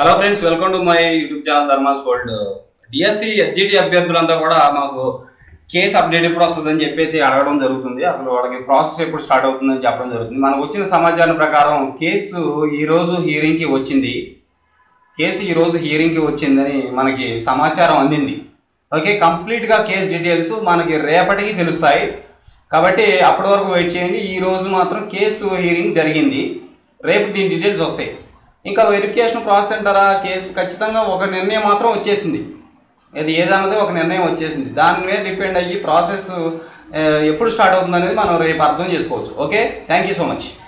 hello friends welcome to my YouTube channel Dharma's world DSC HGT అభ్యర్థులంతా కూడా మాకు case update ఎప్పుడు వస్తుందని చెప్పేసి అడగడం జరుగుతుంది అసలు వాళ్ళకి ప్రాసెస్ ఎప్పుడు స్టార్ట్ అవుతుందని చెప్పడం జరుగుతుంది మనకు వచ్చిన సమాచారం ప్రకారం కేసు ఈరోజు హీరింగ్కి వచ్చింది కేసు ఈరోజు హీరింగ్కి వచ్చిందని మనకి సమాచారం అందింది ఓకే కంప్లీట్గా కేసు డీటెయిల్స్ మనకి రేపటికి తెలుస్తాయి కాబట్టి అప్పటి వరకు వెయిట్ చేయండి ఈ రోజు మాత్రం కేసు హీరింగ్ జరిగింది రేపు దీని డీటెయిల్స్ వస్తాయి ఇంకా వెరిఫికేషన్ ప్రాసెస్ అంటారా కేసు ఖచ్చితంగా ఒక నిర్ణయం మాత్రం వచ్చేసింది అది ఏదన్నది ఒక నిర్ణయం వచ్చేసింది దాని మీద డిపెండ్ అయ్యి ప్రాసెస్ ఎప్పుడు స్టార్ట్ అవుతుంది అనేది మనం రేపు అర్థం చేసుకోవచ్చు okay thank you so much